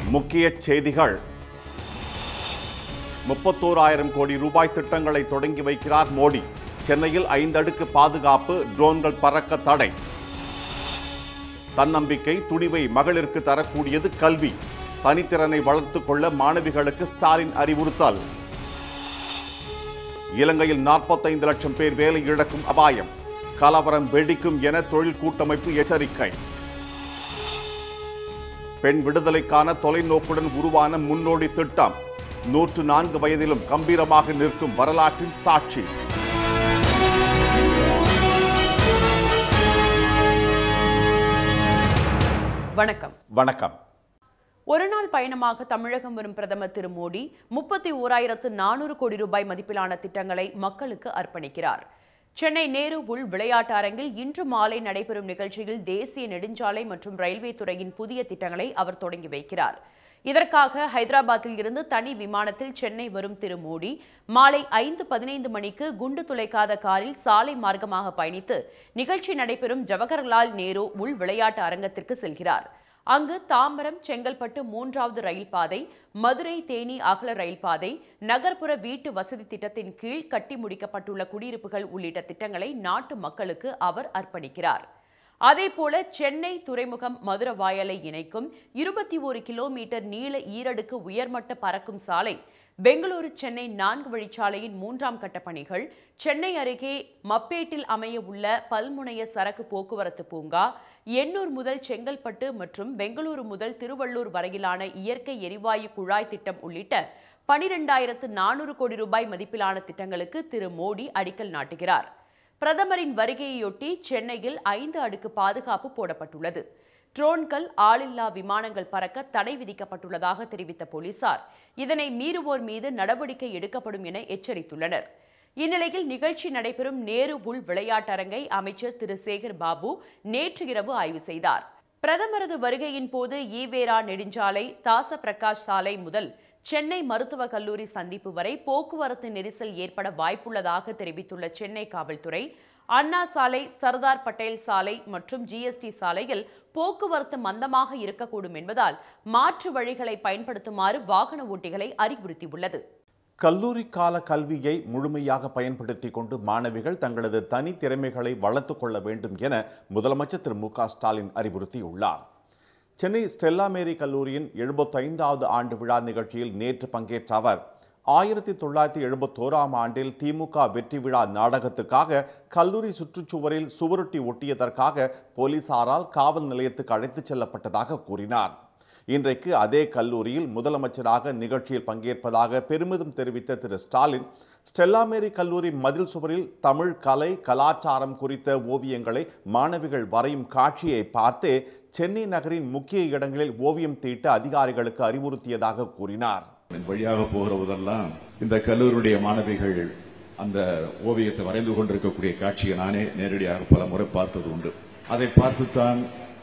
முக்கிய செய்திகள் முப்பத்தோராயிரம் கோடி ரூபாய் திட்டங்களை தொடங்கி வைக்கிறார் மோடி சென்னையில் ஐந்தடுக்கு பாதுகாப்பு ட்ரோன்கள் பறக்க தடை தன்னம்பிக்கை துணிவை மகளிருக்கு தரக்கூடியது கல்வி தனித்திறனை வளர்த்துக் கொள்ள மாணவிகளுக்கு ஸ்டாலின் அறிவுறுத்தல் இலங்கையில் நாற்பத்தைந்து லட்சம் பேர் வேலை இழக்கும் அபாயம் கலவரம் வெடிக்கும் என தொழில் கூட்டமைப்பு எச்சரிக்கை பெண் விடுதலைக்கான தொலைநோக்குடன் உருவான முன்னோடி திட்டம் நூற்று நான்கு வயதிலும் கம்பீரமாக நிற்கும் வரலாற்றின் சாட்சி வணக்கம் வணக்கம் ஒருநாள் பயணமாக தமிழகம் வரும் பிரதமர் திரு மோடி முப்பத்தி ஓராயிரத்து நானூறு கோடி ரூபாய் மதிப்பிலான திட்டங்களை மக்களுக்கு அர்ப்பணிக்கிறார் சென்னை நேரு உள் விளையாட்டு அரங்கில் இன்று மாலை நடைபெறும் நிகழ்ச்சியில் தேசிய நெடுஞ்சாலை மற்றும் ரயில்வே துறையின் புதிய திட்டங்களை அவர் தொடங்கி வைக்கிறார் இதற்காக ஹைதராபாத்தில் இருந்து தனி விமானத்தில் சென்னை வரும் திரு மோடி மாலை ஐந்து பதினைந்து மணிக்கு குண்டு துளைக்காத காரில் சாலை மார்க்கமாக பயணித்து நிகழ்ச்சி நடைபெறும் ஜவஹர்லால் நேரு உள் விளையாட்டு அரங்கத்திற்கு செல்கிறார் அங்கு தாம்பரம் செங்கல்பட்டு மூன்றாவது ரயில் பாதை மதுரை தேனி அகல ரயில் பாதை நகர்ப்புற வீட்டு வசதி திட்டத்தின் கீழ் கட்டி முடிக்கப்பட்டுள்ள குடியிருப்புகள் உள்ளிட்ட திட்டங்களை நாட்டு மக்களுக்கு அவர் அர்ப்பணிக்கிறார் அதேபோல சென்னை துறைமுகம் மதுரவாயலை இணைக்கும் இருபத்தி ஒரு கிலோமீட்டர் நீள ஈரடுக்கு உயர்மட்ட பறக்கும் சாலை பெங்களூரு சென்னை நான்கு வழிச்சாலையின் மூன்றாம் கட்ட பணிகள் சென்னை அருகே மப்பேட்டில் அமைய உள்ள பல்முனைய சரக்கு போக்குவரத்து பூங்கா எண்ணூர் முதல் செங்கல்பட்டு மற்றும் பெங்களூரு முதல் திருவள்ளூர் வரையிலான இயற்கை எரிவாயு குழாய் திட்டம் உள்ளிட்ட பனிரெண்டாயிரத்து நானூறு கோடி ரூபாய் மதிப்பிலான திட்டங்களுக்கு திரு மோடி அடிக்கல் நாட்டுகிறார் பிரதமரின் வருகையொட்டி சென்னையில் ஐந்து அடுக்கு பாதுகாப்பு போடப்பட்டுள்ளது ட்ரோன்கள் ஆளில்லா விமானங்கள் பறக்க தடை விதிக்கப்பட்டுள்ளதாக தெரிவித்த போலீசார் இதனை மீறுவோர் மீது நடவடிக்கை எடுக்கப்படும் என எச்சரித்துள்ளனர் இந்நிலையில் நிகழ்ச்சி நடைபெறும் நேரு உள் விளையாட்டரங்கை அமைச்சர் திரு சேகர் பாபு நேற்று இரவு ஆய்வு செய்தார் பிரதமரது வருகையின் போது ஈவேரா நெடுஞ்சாலை தாச பிரகாஷ் சாலை முதல் சென்னை மருத்துவக் கல்லூரி சந்திப்பு வரை போக்குவரத்து நெரிசல் ஏற்பட வாய்ப்புள்ளதாக தெரிவித்துள்ள சென்னை காவல்துறை அண்ணா சாலை சர்தார் பட்டேல் சாலை மற்றும் ஜிஎஸ்டி சாலையில் போக்குவரத்து மந்தமாக இருக்கக்கூடும் என்பதால் மாற்று வழிகளை பயன்படுத்துமாறு வாகன ஓட்டிகளை அறிவுறுத்தியுள்ளது கல்லூரி கால கல்வியை முழுமையாக பயன்படுத்திக் கொண்டு மாணவிகள் தங்களது தனி திறமைகளை வளர்த்துக் கொள்ள வேண்டும் என முதலமைச்சர் திரு மு க ஸ்டாலின் அறிவுறுத்தியுள்ளார் சென்னை ஸ்டெல்லா மேரி கல்லூரியின் எழுபத்தைந்தாவது ஆண்டு விழா நிகழ்ச்சியில் நேற்று பங்கேற்ற அவர் ஆயிரத்தி தொள்ளாயிரத்தி எழுபத்தோராம் ஆண்டில் திமுக வெற்றி விழா நாடகத்துக்காக கல்லூரி சுற்றுச்சுவரில் சுவரொட்டி ஒட்டியதற்காக போலீசாரால் காவல் நிலையத்துக்கு அழைத்துச் செல்லப்பட்டதாக கூறினார் இன்றைக்கு அதே கல்லூரியில் முதலமைச்சராக நிகழ்ச்சியில் பங்கேற்பதாக பெருமிதம் தெரிவித்த திரு ஸ்டாலின் ஸ்டெல்லாமேரி கல்லூரி மதில் சுவரில் தமிழ் கலை கலாச்சாரம் குறித்த ஓவியங்களை மாணவிகள் வரையும் காட்சியை பார்த்தே சென்னை நகரின் முக்கிய இடங்களில் ஓவியம் தீட்ட அதிகாரிகளுக்கு அறிவுறுத்தியதாக கூறினார் என் வழியாக போகிற போதெல்லாம் இந்த கல்லூரியுடைய மாணவிகள் அந்த ஓவியத்தை வரைந்து கொண்டிருக்கக்கூடிய காட்சியை நானே நேரடியாக பல முறை பார்த்தது உண்டு அதை பார்த்துத்தான்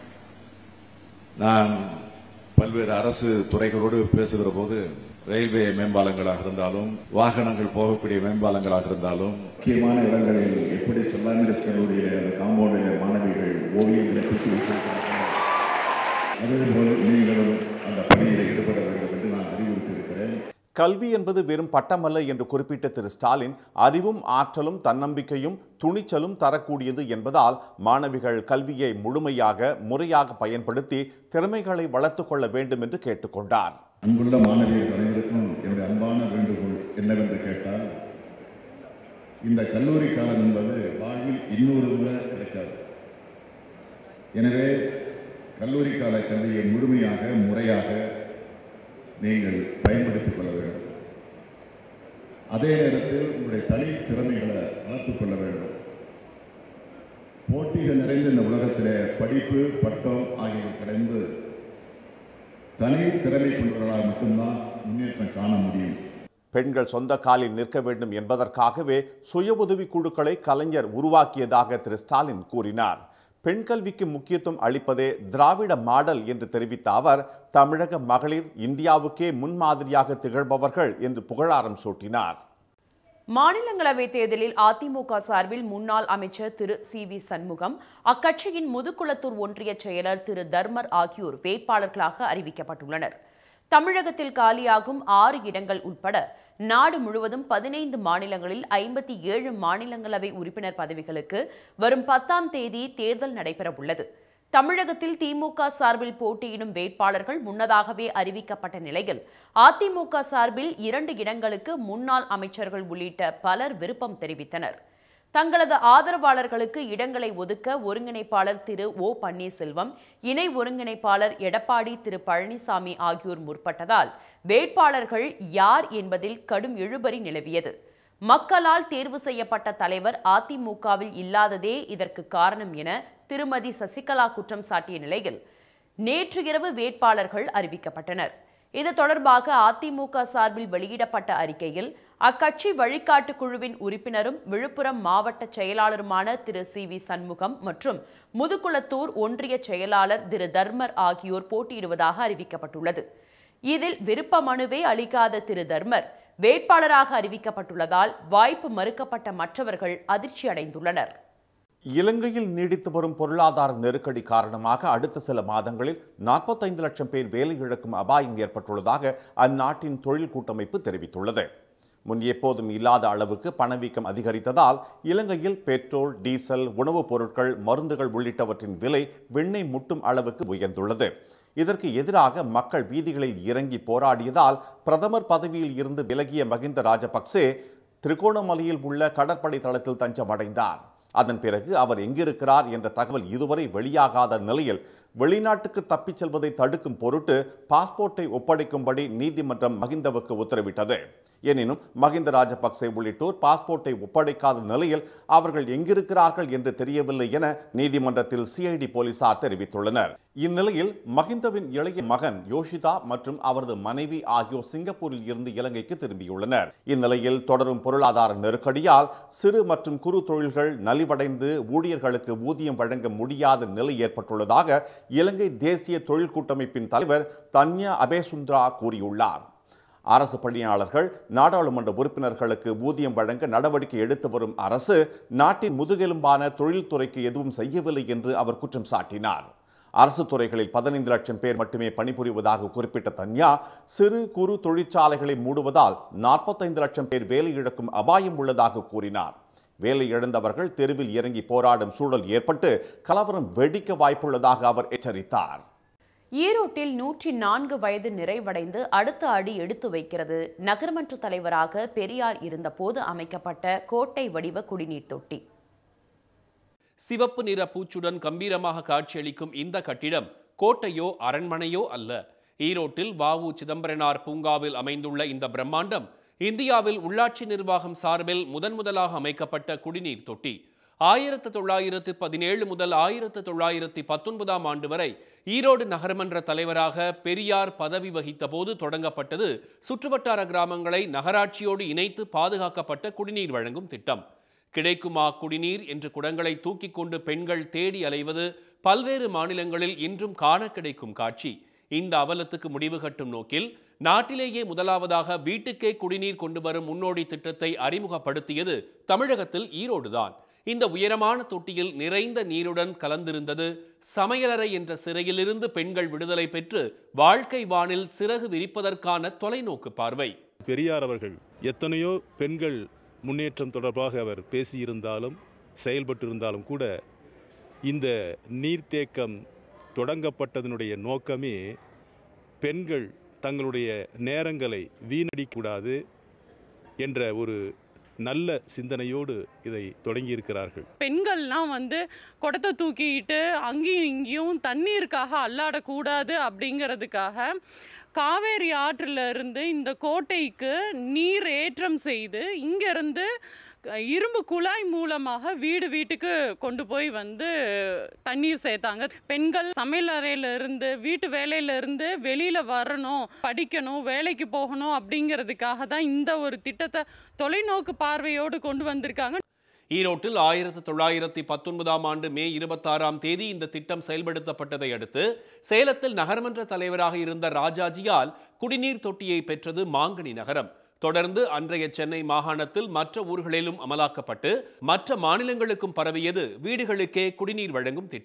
நான் பல்வேறு அரசு துறைகளோடு பேசுகிற போது ரயில்வே மேம்பாலங்களாக இருந்தாலும் வாகனங்கள் போகக்கூடிய மேம்பாலங்களாக இருந்தாலும் முக்கியமான இடங்களில் எப்படி சொல்லாமிரஸ் கல்லூரியில அந்த காம்பவுண்டில் மாணவிகள் ஓவியங்களை சுற்றி வைத்திருக்கிறார்கள் அதேபோல் நீங்களும் அந்த பணியில் ஈடுபட வேண்டும் என்று நான் அறிவுறுத்தியிருக்கிறேன் கல்வி என்பது வெறும் பட்டமல்ல என்று குறிப்பிட்ட திரு ஸ்டாலின் அறிவும் ஆற்றலும் தன்னம்பிக்கையும் துணிச்சலும் தரக்கூடியது என்பதால் மாணவிகள் கல்வியை முழுமையாக முறையாக பயன்படுத்தி திறமைகளை வளர்த்துக் கொள்ள வேண்டும் என்று கேட்டுக்கொண்டார் அன்புள்ள மாணவியர் அனைவருக்கும் என்னுடைய அன்பான வேண்டுகோள் என்னவென்று கேட்டால் இந்த கல்லூரி காலம் என்பது வாழ்வில் இன்னொரு முறை கிடைக்காது எனவே கல்லூரி கால கல்வியை முழுமையாக முறையாக நீங்கள் பயன்படுத்திக் கொள்ள வேண்டும் அதே நேரத்தில் உங்களுடைய தனி திறமைகளை வளர்த்துக் கொள்ள வேண்டும் போட்டிகள் நிறைந்த இந்த உலகத்திலே படிப்பு பட்டம் ஆகியவை கடந்து தனி திறமை கொண்டவர்களால் மட்டும்தான் முன்னேற்றம் காண முடியும் பெண்கள் சொந்த காலில் நிற்க வேண்டும் என்பதற்காகவே சுய உதவி குழுக்களை கலைஞர் உருவாக்கியதாக திரு ஸ்டாலின் கூறினார் பெண் கல்விக்கு முக்கியத்துவம் அளிப்பதே திராவிட மாடல் என்று தெரிவித்த அவர் தமிழக மகளிர் இந்தியாவுக்கே முன்மாதிரியாக திகழ்பவர்கள் என்று புகழாரம் சூட்டினார் மாநிலங்களவை தேர்தலில் அதிமுக சார்பில் முன்னாள் அமைச்சர் திரு சி வி சண்முகம் அக்கட்சியின் முதுகுளத்தூர் ஒன்றிய செயலர் திரு தர்மர் ஆகியோர் வேட்பாளர்களாக அறிவிக்கப்பட்டுள்ளனர் தமிழகத்தில் காலியாகும் ஆறு இடங்கள் உட்பட நாடு முழுவதும் பதினைந்து மாநிலங்களில் ஐம்பத்தி ஏழு மாநிலங்களவை உறுப்பினர் பதவிகளுக்கு வரும் பத்தாம் தேதி தேர்தல் நடைபெறவுள்ளது தமிழகத்தில் திமுக சார்பில் போட்டியிடும் வேட்பாளர்கள் முன்னதாகவே அறிவிக்கப்பட்ட நிலையில் அதிமுக சார்பில் இரண்டு இடங்களுக்கு முன்னாள் அமைச்சர்கள் உள்ளிட்ட பலர் விருப்பம் தெரிவித்தனர் தங்களது ஆதரவாளர்களுக்கு இடங்களை ஒதுக்க ஒருங்கிணைப்பாளர் திரு ஓ பன்னீர்செல்வம் இணை ஒருங்கிணைப்பாளர் எடப்பாடி திரு பழனிசாமி ஆகியோர் முற்பட்டதால் வேட்பாளர்கள் யார் என்பதில் கடும் இழுபறி நிலவியது மக்களால் தேர்வு செய்யப்பட்ட தலைவர் அதிமுகவில் இல்லாததே இதற்கு காரணம் என திருமதி சசிகலா குற்றம் சாட்டிய நிலையில் நேற்று இரவு வேட்பாளர்கள் அறிவிக்கப்பட்டனர் இது தொடர்பாக அதிமுக சார்பில் வெளியிடப்பட்ட அறிக்கையில் அக்கட்சி வழிகாட்டு குழுவின் உறுப்பினரும் விழுப்புரம் மாவட்ட செயலாளருமான திரு சி வி சண்முகம் மற்றும் முதுகுளத்தூர் ஒன்றிய செயலாளர் திரு தர்மர் ஆகியோர் போட்டியிடுவதாக அறிவிக்கப்பட்டுள்ளது இதில் விருப்ப மனுவே அளிக்காத திரு தர்மர் வேட்பாளராக அறிவிக்கப்பட்டுள்ளதால் வாய்ப்பு மறுக்கப்பட்ட மற்றவர்கள் அதிர்ச்சி அடைந்துள்ளனர் இலங்கையில் நீடித்து வரும் பொருளாதார நெருக்கடி காரணமாக அடுத்த சில மாதங்களில் நாற்பத்தைந்து லட்சம் பேர் வேலை இழக்கும் அபாயம் ஏற்பட்டுள்ளதாக அந்நாட்டின் தொழில் கூட்டமைப்பு தெரிவித்துள்ளது முன் எப்போதும் இல்லாத அளவுக்கு பணவீக்கம் அதிகரித்ததால் இலங்கையில் பெட்ரோல் டீசல் உணவுப் பொருட்கள் மருந்துகள் உள்ளிட்டவற்றின் விலை வெண்ணெய் முட்டும் அளவுக்கு உயர்ந்துள்ளது இதற்கு எதிராக மக்கள் வீதிகளில் இறங்கி போராடியதால் பிரதமர் பதவியில் இருந்து விலகிய மகிந்த ராஜபக்சே திருகோணமலையில் உள்ள கடற்படை தளத்தில் தஞ்சமடைந்தார் அதன் பிறகு அவர் எங்கிருக்கிறார் என்ற தகவல் இதுவரை வெளியாகாத நிலையில் வெளிநாட்டுக்கு தப்பிச் செல்வதை தடுக்கும் பொருட்டு பாஸ்போர்ட்டை ஒப்படைக்கும்படி நீதிமன்றம் மகிந்தவுக்கு உத்தரவிட்டது எனினும் மகிந்த ராஜபக்சே உள்ளிட்டோர் பாஸ்போர்ட்டை ஒப்படைக்காத நிலையில் அவர்கள் எங்கிருக்கிறார்கள் என்று தெரியவில்லை என நீதிமன்றத்தில் சிஐடி போலீசார் தெரிவித்துள்ளனர் இந்நிலையில் மகிந்தவின் இளைய மகன் யோஷிதா மற்றும் அவரது மனைவி ஆகியோர் சிங்கப்பூரில் இருந்து இலங்கைக்கு திரும்பியுள்ளனர் இந்நிலையில் தொடரும் பொருளாதார நெருக்கடியால் சிறு மற்றும் குறு தொழில்கள் நலிவடைந்து ஊழியர்களுக்கு ஊதியம் வழங்க முடியாத நிலை ஏற்பட்டுள்ளதாக இலங்கை தேசிய தொழில் கூட்டமைப்பின் தலைவர் தன்யா அபேசுந்த்ரா கூறியுள்ளார் அரசு பணியாளர்கள் நாடாளுமன்ற உறுப்பினர்களுக்கு ஊதியம் வழங்க நடவடிக்கை எடுத்து வரும் அரசு நாட்டின் முதுகெலும்பான தொழில்துறைக்கு எதுவும் செய்யவில்லை என்று அவர் குற்றம் சாட்டினார் அரசு துறைகளில் பதினைந்து லட்சம் பேர் மட்டுமே பணிபுரிவதாக குறிப்பிட்ட தன்யா சிறு குறு தொழிற்சாலைகளை மூடுவதால் நாற்பத்தைந்து லட்சம் பேர் வேலை இழக்கும் அபாயம் உள்ளதாக கூறினார் வேலை இழந்தவர்கள் தெருவில் இறங்கி போராடும் சூழல் ஏற்பட்டு கலவரம் வெடிக்க வாய்ப்புள்ளதாக அவர் எச்சரித்தார் ஈரோட்டில் நூற்றி நான்கு வயது நிறைவடைந்து அடுத்த அடி எடுத்து வைக்கிறது நகர்மன்ற தலைவராக பெரியார் இருந்தபோது அமைக்கப்பட்ட கோட்டை வடிவ குடிநீர் தொட்டி சிவப்பு நிற பூச்சுடன் கம்பீரமாக காட்சியளிக்கும் இந்த கட்டிடம் கோட்டையோ அரண்மனையோ அல்ல ஈரோட்டில் வாவு சிதம்பரனார் பூங்காவில் அமைந்துள்ள இந்த பிரம்மாண்டம் இந்தியாவில் உள்ளாட்சி நிர்வாகம் சார்பில் முதன் முதலாக அமைக்கப்பட்ட குடிநீர் தொட்டி ஆயிரத்து தொள்ளாயிரத்து பதினேழு முதல் ஆயிரத்து தொள்ளாயிரத்தி பத்தொன்பதாம் ஆண்டு வரை ஈரோடு நகரமன்ற தலைவராக பெரியார் பதவி வகித்த போது தொடங்கப்பட்டது சுற்றுவட்டார கிராமங்களை நகராட்சியோடு இணைத்து பாதுகாக்கப்பட்ட குடிநீர் வழங்கும் திட்டம் கிடைக்குமா குடிநீர் என்று குடங்களை தூக்கிக் கொண்டு பெண்கள் தேடி அலைவது பல்வேறு மாநிலங்களில் இன்றும் காண கிடைக்கும் காட்சி இந்த அவலத்துக்கு முடிவு கட்டும் நோக்கில் நாட்டிலேயே முதலாவதாக வீட்டுக்கே குடிநீர் கொண்டு வரும் முன்னோடி திட்டத்தை அறிமுகப்படுத்தியது தமிழகத்தில் ஈரோடுதான் இந்த உயரமான தொட்டியில் நிறைந்த நீருடன் கலந்திருந்தது சமையலறை என்ற சிறையிலிருந்து பெண்கள் விடுதலை பெற்று வாழ்க்கை வானில் சிறகு விரிப்பதற்கான தொலைநோக்கு பார்வை பெரியார் அவர்கள் எத்தனையோ பெண்கள் முன்னேற்றம் தொடர்பாக அவர் பேசியிருந்தாலும் செயல்பட்டிருந்தாலும் கூட இந்த நீர்த்தேக்கம் தொடங்கப்பட்டதனுடைய நோக்கமே பெண்கள் தங்களுடைய நேரங்களை வீணடிக்கூடாது என்ற ஒரு நல்ல சிந்தனையோடு இதை தொடங்கியிருக்கிறார்கள் பெண்கள்லாம் வந்து குடத்தை தூக்கிட்டு அங்கேயும் இங்கேயும் தண்ணீருக்காக அல்லாடக்கூடாது அப்படிங்கிறதுக்காக காவேரி ஆற்றில் இருந்து இந்த கோட்டைக்கு நீர் ஏற்றம் செய்து இங்கேருந்து இரும்பு குழாய் மூலமாக வீடு வீட்டுக்கு கொண்டு போய் வந்து தண்ணீர் சேர்த்தாங்க பெண்கள் சமையல் அறையில இருந்து வீட்டு வேலையில இருந்து வெளியில வரணும் படிக்கணும் வேலைக்கு போகணும் அப்படிங்கிறதுக்காக தான் இந்த ஒரு திட்டத்தை தொலைநோக்கு பார்வையோடு கொண்டு வந்திருக்காங்க ஈரோட்டில் ஆயிரத்தி தொள்ளாயிரத்தி பத்தொன்பதாம் ஆண்டு மே இருபத்தாறாம் தேதி இந்த திட்டம் செயல்படுத்தப்பட்டதை அடுத்து சேலத்தில் நகர்மன்ற தலைவராக இருந்த ராஜாஜியால் குடிநீர் தொட்டியை பெற்றது மாங்கனி நகரம் தொடர்ந்து அன்றைய சென்னை மாகாணத்தில் மற்ற ஊர்களிலும் அமலாக்கப்பட்டு மற்ற மாநிலங்களுக்கும் பரவியது வீடுகளுக்கே குடிநீர் வழங்கும் திட்டம்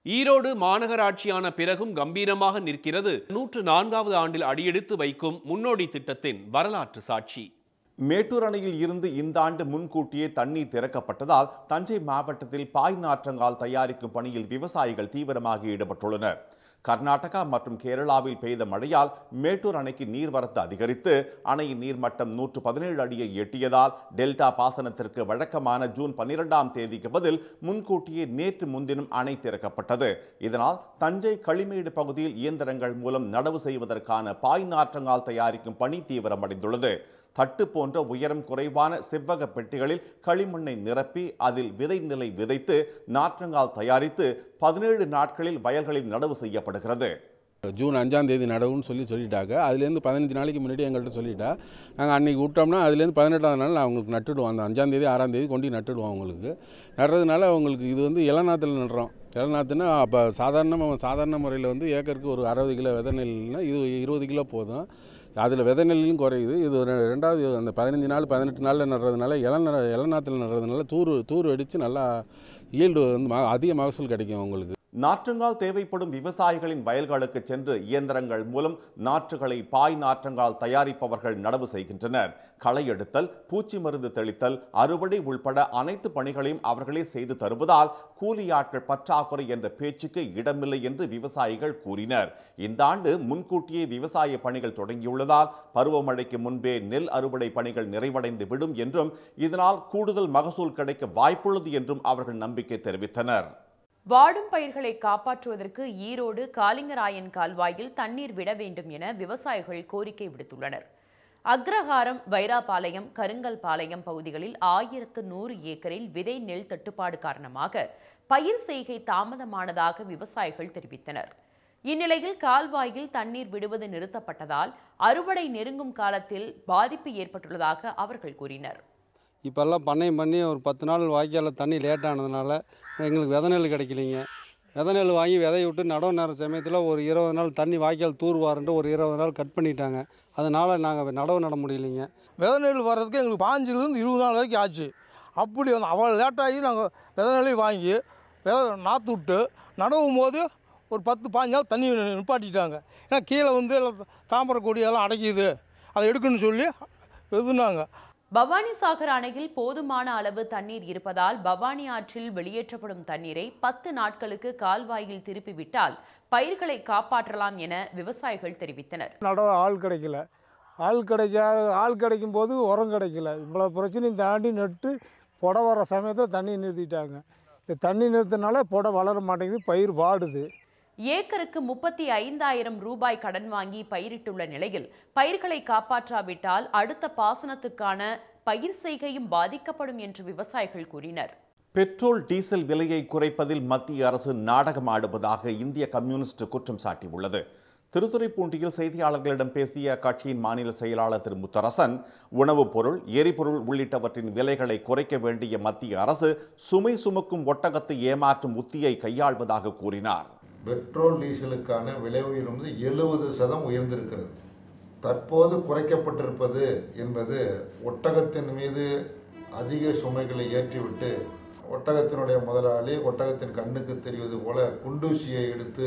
ஈரோடு மாநகராட்சியான பிறகும் கம்பீரமாக நிற்கிறது நூற்று நான்காவது ஆண்டில் அடியெடுத்து வைக்கும் முன்னோடி திட்டத்தின் வரலாற்று சாட்சி மேட்டூர் அணையில் இருந்து இந்த ஆண்டு முன்கூட்டியே தண்ணீர் திறக்கப்பட்டதால் தஞ்சை மாவட்டத்தில் பாய் நாற்றங்கால் தயாரிக்கும் பணியில் விவசாயிகள் தீவிரமாக ஈடுபட்டுள்ளனர் கர்நாடகா மற்றும் கேரளாவில் பெய்த மழையால் மேட்டூர் அணைக்கு நீர்வரத்து அதிகரித்து அணையின் நீர்மட்டம் நூற்று பதினேழு அடியை எட்டியதால் டெல்டா பாசனத்திற்கு வழக்கமான ஜூன் பன்னிரெண்டாம் தேதிக்கு பதில் முன்கூட்டியே நேற்று முன்தினம் அணை திறக்கப்பட்டது இதனால் தஞ்சை களிமேடு பகுதியில் இயந்திரங்கள் மூலம் நடவு செய்வதற்கான பாய் நாற்றங்கால் தயாரிக்கும் பணி தீவிரமடைந்துள்ளது தட்டு போன்ற உயரம் குறைவான செவ்வக பெட்டிகளில் களிமண்ணை நிரப்பி அதில் விதை நிலை விதைத்து நாற்றங்கால் தயாரித்து பதினேழு நாட்களில் வயல்களில் நடவு செய்யப்படுகிறது ஜூன் அஞ்சாம் தேதி நடவுன்னு சொல்லி சொல்லிட்டாங்க அதுலேருந்து பதினஞ்சு நாளைக்கு முன்னாடி எங்கள்கிட்ட சொல்லிட்டா நாங்கள் அன்றைக்கி விட்டோம்னா அதுலேருந்து பதினெட்டாம் நாள் அவங்களுக்கு நட்டுடுவோம் அந்த அஞ்சாம் தேதி ஆறாம் தேதி கொண்டு நட்டுடுவோம் அவங்களுக்கு நடுறதுனால அவங்களுக்கு இது வந்து இளநாத்தில் நடுறோம் இளநாத்துனா அப்போ சாதாரணமாக சாதாரண முறையில் வந்து ஏக்கருக்கு ஒரு அறுபது கிலோ விதை நெல்லுனா இது இருபது கிலோ போதும் அதில் விதை நெல்லும் குறையுது இது ஒரு ரெண்டாவது அந்த பதினஞ்சு நாள் பதினெட்டு நாளில் நடுறதுனால இளந இளநாத்தில் நடுறதுனால தூர் தூர் அடித்து நல்லா ஈல்டு வந்து ம- அதிக மகசூல் கிடைக்கும் உங்களுக்கு நாற்றுங்கால் தேவைப்படும் விவசாயிகளின் வயல்களுக்கு சென்று இயந்திரங்கள் மூலம் நாற்றுகளை பாய் நாற்றங்கால் தயாரிப்பவர்கள் நடவு செய்கின்றனர் களை எடுத்தல் பூச்சி மருந்து தெளித்தல் அறுவடை உள்பட அனைத்து பணிகளையும் அவர்களே செய்து தருவதால் கூலியாட்கள் பற்றாக்குறை என்ற பேச்சுக்கு இடமில்லை என்று விவசாயிகள் கூறினர் இந்த ஆண்டு முன்கூட்டியே விவசாய பணிகள் தொடங்கியுள்ளதால் பருவமழைக்கு முன்பே நெல் அறுவடை பணிகள் நிறைவடைந்து விடும் என்றும் இதனால் கூடுதல் மகசூல் கிடைக்க வாய்ப்புள்ளது என்றும் அவர்கள் நம்பிக்கை தெரிவித்தனர் வாடும் பயிர்களை காப்பாற்றுவதற்கு ஈரோடு காலிங்கராயன் கால்வாயில் தண்ணீர் விட வேண்டும் என விவசாயிகள் கோரிக்கை விடுத்துள்ளனர் அக்ரஹாரம் வைராபாளையம் கருங்கல்பாளையம் பகுதிகளில் ஆயிரத்து நூறு ஏக்கரில் விதை நெல் தட்டுப்பாடு காரணமாக பயிர் செய்கை தாமதமானதாக விவசாயிகள் தெரிவித்தனர் இந்நிலையில் கால்வாயில் தண்ணீர் விடுவது நிறுத்தப்பட்டதால் அறுவடை நெருங்கும் காலத்தில் பாதிப்பு ஏற்பட்டுள்ளதாக அவர்கள் கூறினர் இப்போல்லாம் பண்ணையம் பண்ணி ஒரு பத்து நாள் வாய்க்காலில் தண்ணி லேட் ஆனதுனால எங்களுக்கு விதை நெல் கிடைக்கலைங்க விதை நெல் வாங்கி விதைய விட்டு நடவு நேர சமயத்தில் ஒரு இருபது நாள் தண்ணி வாய்க்கால் தூர்வாருன்ட்டு ஒரு இருபது நாள் கட் பண்ணிட்டாங்க அதனால் நாங்கள் நடவு நட முடியலைங்க விதை நெல் வர்றதுக்கு எங்களுக்கு பாஞ்சிலேருந்து இருபது நாள் வரைக்கும் ஆச்சு அப்படி வந்து அவ்வளோ லேட்டாகி நாங்கள் விதை நெல்லையும் வாங்கி விதை நாற்று விட்டு நடவும் போது ஒரு பத்து பாஞ்சு நாள் தண்ணி நிப்பாட்டிட்டாங்க ஏன்னா கீழே வந்து எல்லாம் தாமரை கொடியெல்லாம் அடைக்கிது அதை எடுக்கணும்னு சொல்லி எதுனாங்க பவானி சாகர் அணையில் போதுமான அளவு தண்ணீர் இருப்பதால் பவானி ஆற்றில் வெளியேற்றப்படும் தண்ணீரை பத்து நாட்களுக்கு கால்வாயில் திருப்பிவிட்டால் பயிர்களை காப்பாற்றலாம் என விவசாயிகள் தெரிவித்தனர் நட ஆள் கிடைக்கல ஆள் கிடைக்காத ஆள் கிடைக்கும் போது உரம் கிடைக்கல இவ்வளோ பிரச்சனையும் தாண்டி நட்டு புடை வர சமயத்தில் தண்ணி நிறுத்திட்டாங்க இந்த தண்ணி நிறுத்தினால புடை வளர மாட்டேங்குது பயிர் வாடுது ஏக்கருக்கு முப்பத்தி ஐந்தாயிரம் ரூபாய் கடன் வாங்கி பயிரிட்டுள்ள நிலையில் பயிர்களை காப்பாற்றாவிட்டால் அடுத்த பாசனத்துக்கான பயிர் செய்கையும் பாதிக்கப்படும் என்று விவசாயிகள் கூறினர் பெட்ரோல் டீசல் விலையை குறைப்பதில் மத்திய அரசு நாடகம் ஆடுவதாக இந்திய கம்யூனிஸ்ட் குற்றம் சாட்டியுள்ளது திருத்துறைப்பூண்டியில் செய்தியாளர்களிடம் பேசிய அக்கட்சியின் மாநில செயலாளர் திரு முத்தரசன் உணவுப் பொருள் எரிபொருள் உள்ளிட்டவற்றின் விலைகளை குறைக்க வேண்டிய மத்திய அரசு சுமை சுமக்கும் ஒட்டகத்தை ஏமாற்றும் உத்தியை கையாள்வதாக கூறினார் பெட்ரோல் டீசலுக்கான விலை உயர்வு எழுபது சதம் உயர்ந்திருக்கிறது தற்போது குறைக்கப்பட்டிருப்பது என்பது ஒட்டகத்தின் மீது அதிக சுமைகளை ஏற்றிவிட்டு ஒட்டகத்தினுடைய முதலாளி ஒட்டகத்தின் கண்ணுக்கு தெரிவது போல குண்டூசியை எடுத்து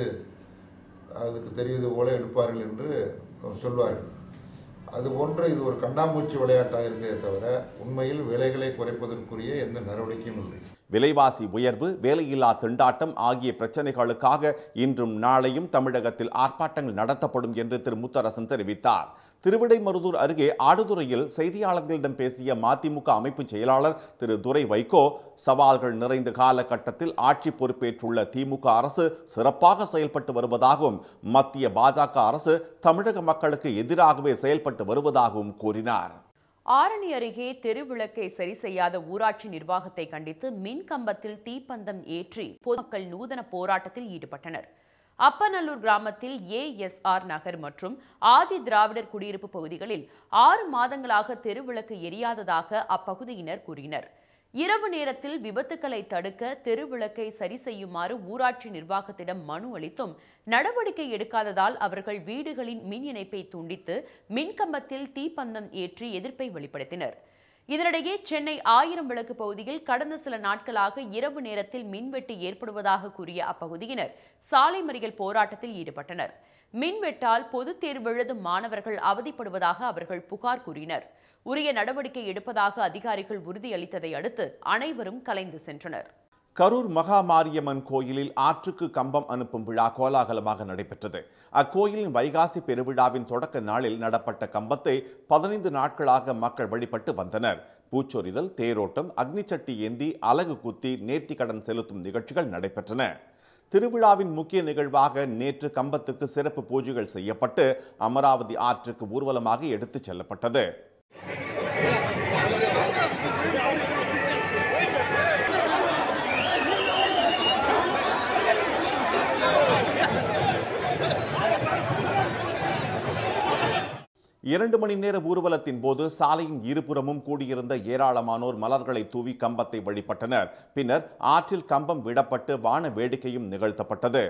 அதுக்கு தெரிவது போல எடுப்பார்கள் என்று சொல்வார்கள் அதுபோன்று இது ஒரு கண்ணாமூச்சி விளையாட்டாக இருக்கிறதே தவிர உண்மையில் விலைகளை குறைப்பதற்குரிய எந்த நடவடிக்கையும் இல்லை விலைவாசி உயர்வு வேலையில்லா திண்டாட்டம் ஆகிய பிரச்சனைகளுக்காக இன்றும் நாளையும் தமிழகத்தில் ஆர்ப்பாட்டங்கள் நடத்தப்படும் என்று திரு முத்தரசன் தெரிவித்தார் திருவிடைமருதூர் அருகே ஆடுதுறையில் செய்தியாளர்களிடம் பேசிய மதிமுக அமைப்பு செயலாளர் திரு துரை வைகோ சவால்கள் நிறைந்த காலகட்டத்தில் ஆட்சி பொறுப்பேற்றுள்ள திமுக அரசு சிறப்பாக செயல்பட்டு வருவதாகவும் மத்திய பாஜக அரசு தமிழக மக்களுக்கு எதிராகவே செயல்பட்டு வருவதாகவும் கூறினார் ஆரணி அருகே தெருவிளக்கை சரி செய்யாத ஊராட்சி நிர்வாகத்தை கண்டித்து மின் கம்பத்தில் தீப்பந்தம் ஏற்றி பொதுமக்கள் நூதன போராட்டத்தில் ஈடுபட்டனர் அப்பநல்லூர் கிராமத்தில் ஏஎஸ்ஆர் நகர் மற்றும் ஆதி திராவிடர் குடியிருப்பு பகுதிகளில் ஆறு மாதங்களாக தெருவிளக்கு எரியாததாக அப்பகுதியினர் கூறினர் இரவு நேரத்தில் விபத்துக்களை தடுக்க தெருவிளக்கை சரி செய்யுமாறு ஊராட்சி நிர்வாகத்திடம் மனு அளித்தும் நடவடிக்கை எடுக்காததால் அவர்கள் வீடுகளின் மின் இணைப்பை துண்டித்து மின்கம்பத்தில் தீப்பந்தம் ஏற்றி எதிர்ப்பை வெளிப்படுத்தினர் இதனிடையே சென்னை ஆயிரம் விளக்கு பகுதியில் கடந்த சில நாட்களாக இரவு நேரத்தில் மின்வெட்டு ஏற்படுவதாக கூறிய அப்பகுதியினர் சாலை மறியல் போராட்டத்தில் ஈடுபட்டனர் மின்வெட்டால் பொதுத் தேர்வு எழுதும் மாணவர்கள் அவதிப்படுவதாக அவர்கள் புகார் கூறினர் உரிய நடவடிக்கை எடுப்பதாக அதிகாரிகள் உறுதியளித்ததை அடுத்து அனைவரும் கலைந்து சென்றனர் கரூர் மகா மாரியம்மன் கோயிலில் ஆற்றுக்கு கம்பம் அனுப்பும் விழா கோலாகலமாக நடைபெற்றது அக்கோயிலின் வைகாசி பெருவிழாவின் தொடக்க நாளில் நடப்பட்ட கம்பத்தை பதினைந்து நாட்களாக மக்கள் வழிபட்டு வந்தனர் பூச்சொரிதல் தேரோட்டம் அக்னிச்சட்டி ஏந்தி அலகு குத்தி நேர்த்திக்கடன் செலுத்தும் நிகழ்ச்சிகள் நடைபெற்றன திருவிழாவின் முக்கிய நிகழ்வாக நேற்று கம்பத்துக்கு சிறப்பு பூஜைகள் செய்யப்பட்டு அமராவதி ஆற்றுக்கு ஊர்வலமாக எடுத்துச் செல்லப்பட்டது இரண்டு மணி நேர ஊர்வலத்தின் போது சாலையின் இருபுறமும் கூடியிருந்த ஏராளமானோர் மலர்களை தூவி கம்பத்தை வழிபட்டனர் பின்னர் ஆற்றில் கம்பம் விடப்பட்டு வான வேடிக்கையும் நிகழ்த்தப்பட்டது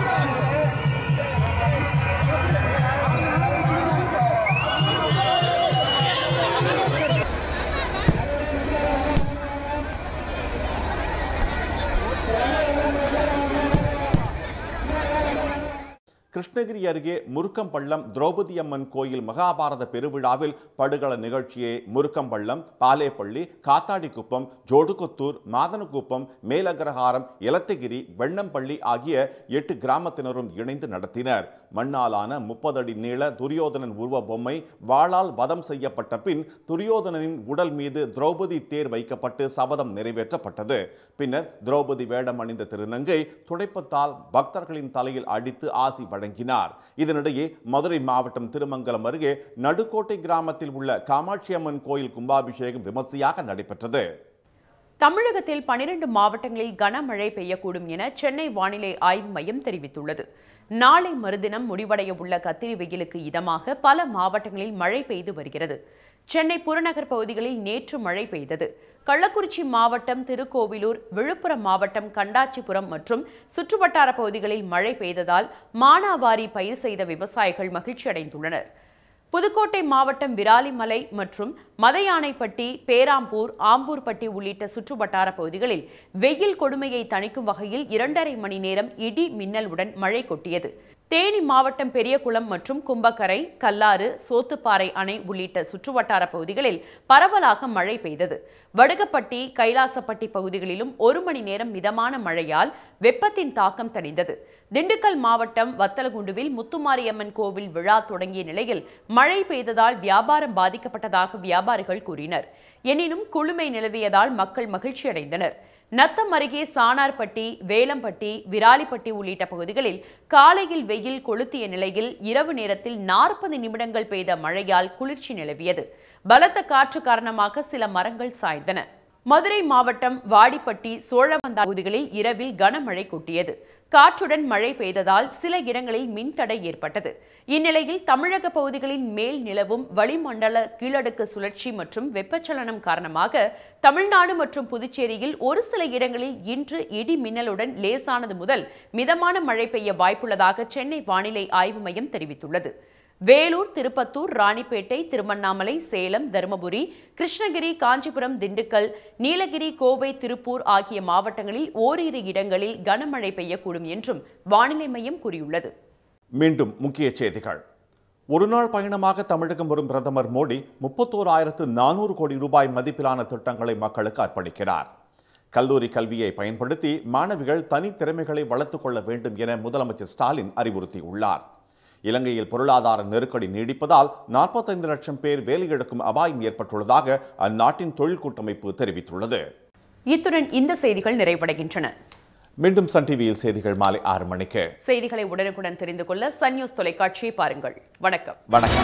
கிருஷ்ணகிரி அருகே முருக்கம்பள்ளம் திரௌபதி அம்மன் கோயில் மகாபாரத பெருவிழாவில் படுகள நிகழ்ச்சியை முருக்கம்பள்ளம் பாலேப்பள்ளி காத்தாடிக்குப்பம் ஜோடுகொத்தூர் மாதனக்குப்பம் மேலகரஹாரம் எலத்தகிரி வெண்ணம்பள்ளி ஆகிய எட்டு கிராமத்தினரும் இணைந்து நடத்தினர் மண்ணாலான முப்பது அடி நீள துரியோதனன் உருவ பொம்மை வாளால் வதம் செய்யப்பட்ட பின் துரியோதனனின் உடல் மீது திரௌபதி தேர் வைக்கப்பட்டு சபதம் நிறைவேற்றப்பட்டது பின்னர் திரௌபதி வேடம் அணிந்த திருநங்கை துடைப்பத்தால் பக்தர்களின் தலையில் அடித்து ஆசி வழங்கினார் இதனிடையே மதுரை மாவட்டம் திருமங்கலம் அருகே நடுக்கோட்டை கிராமத்தில் உள்ள காமாட்சி அம்மன் கோயில் கும்பாபிஷேகம் விமர்சையாக நடைபெற்றது தமிழகத்தில் பனிரெண்டு மாவட்டங்களில் கனமழை பெய்யக்கூடும் என சென்னை வானிலை ஆய்வு மையம் தெரிவித்துள்ளது நாளை மறுதினம் முடிவடைய உள்ள கத்திரி வெயிலுக்கு இதமாக பல மாவட்டங்களில் மழை பெய்து வருகிறது சென்னை புறநகர் பகுதிகளில் நேற்று மழை பெய்தது கள்ளக்குறிச்சி மாவட்டம் திருக்கோவிலூர் விழுப்புரம் மாவட்டம் கண்டாச்சிபுரம் மற்றும் சுற்றுவட்டார பகுதிகளில் மழை பெய்ததால் மானாவாரி பயிர் செய்த விவசாயிகள் மகிழ்ச்சியடைந்துள்ளனர் புதுக்கோட்டை மாவட்டம் விராலிமலை மற்றும் மதையானைப்பட்டி பேராம்பூர் ஆம்பூர்பட்டி உள்ளிட்ட சுற்றுவட்டார பகுதிகளில் வெயில் கொடுமையை தணிக்கும் வகையில் இரண்டரை மணி நேரம் இடி மின்னலுடன் மழை கொட்டியது தேனி மாவட்டம் பெரியகுளம் மற்றும் கும்பக்கரை கல்லாறு சோத்துப்பாறை அணை உள்ளிட்ட சுற்றுவட்டார பகுதிகளில் பரவலாக மழை பெய்தது வடுகப்பட்டி கைலாசப்பட்டி பகுதிகளிலும் ஒரு மணி நேரம் மிதமான மழையால் வெப்பத்தின் தாக்கம் தணிந்தது திண்டுக்கல் மாவட்டம் வத்தலகுண்டுவில் முத்துமாரியம்மன் கோவில் விழா தொடங்கிய நிலையில் மழை பெய்ததால் வியாபாரம் பாதிக்கப்பட்டதாக வியாபாரிகள் கூறினர் எனினும் குளுமை நிலவியதால் மக்கள் மகிழ்ச்சியடைந்தனர் நத்தம் அருகே சானார்பட்டி வேலம்பட்டி விராலிப்பட்டி உள்ளிட்ட பகுதிகளில் காலையில் வெயில் கொளுத்திய நிலையில் இரவு நேரத்தில் நாற்பது நிமிடங்கள் பெய்த மழையால் குளிர்ச்சி நிலவியது பலத்த காற்று காரணமாக சில மரங்கள் சாய்ந்தன மதுரை மாவட்டம் வாடிப்பட்டி சோழவந்தா பகுதிகளில் இரவில் கனமழை கொட்டியது காற்றுடன் மழை பெய்ததால் சில இடங்களில் மின்தடை ஏற்பட்டது இந்நிலையில் தமிழக பகுதிகளின் மேல் நிலவும் வளிமண்டல கீழடுக்கு சுழற்சி மற்றும் வெப்பச்சலனம் காரணமாக தமிழ்நாடு மற்றும் புதுச்சேரியில் ஒரு சில இடங்களில் இன்று இடி மின்னலுடன் லேசானது முதல் மிதமான மழை பெய்ய வாய்ப்புள்ளதாக சென்னை வானிலை ஆய்வு மையம் தெரிவித்துள்ளது வேலூர் திருப்பத்தூர் ராணிப்பேட்டை திருவண்ணாமலை சேலம் தருமபுரி கிருஷ்ணகிரி காஞ்சிபுரம் திண்டுக்கல் நீலகிரி கோவை திருப்பூர் ஆகிய மாவட்டங்களில் ஓரிரு இடங்களில் கனமழை பெய்யக்கூடும் என்றும் வானிலை மையம் கூறியுள்ளது மீண்டும் முக்கிய செய்திகள் ஒருநாள் பயணமாக தமிழகம் வரும் பிரதமர் மோடி முப்பத்தோராயிரத்து நானூறு கோடி ரூபாய் மதிப்பிலான திட்டங்களை மக்களுக்கு அர்ப்பணிக்கிறார் கல்லூரி கல்வியை பயன்படுத்தி மாணவிகள் தனித்திறமைகளை வளர்த்துக் கொள்ள வேண்டும் என முதலமைச்சர் ஸ்டாலின் அறிவுறுத்தியுள்ளார் இலங்கையில் பொருளாதார நெருக்கடி நீடிப்பதால் நாற்பத்தைந்து லட்சம் பேர் வேலையிழக்கும் அபாயம் ஏற்பட்டுள்ளதாக அந்நாட்டின் தொழில் கூட்டமைப்பு தெரிவித்துள்ளது இத்துடன் இந்த செய்திகள் நிறைவடைகின்றன மீண்டும் சன் டிவியில் செய்திகள் மாலை ஆறு மணிக்கு செய்திகளை உடனுக்குடன் தெரிந்து கொள்ள சன் நியூஸ் தொலைக்காட்சியை பாருங்கள் வணக்கம்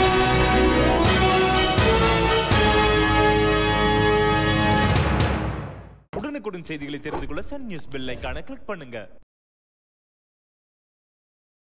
வணக்கம் உடனுக்குடன் செய்திகளை தெரிந்து கொள்ள சன் நியூஸ் பெல் ஐகானை கிளிக் பண்ணுங்க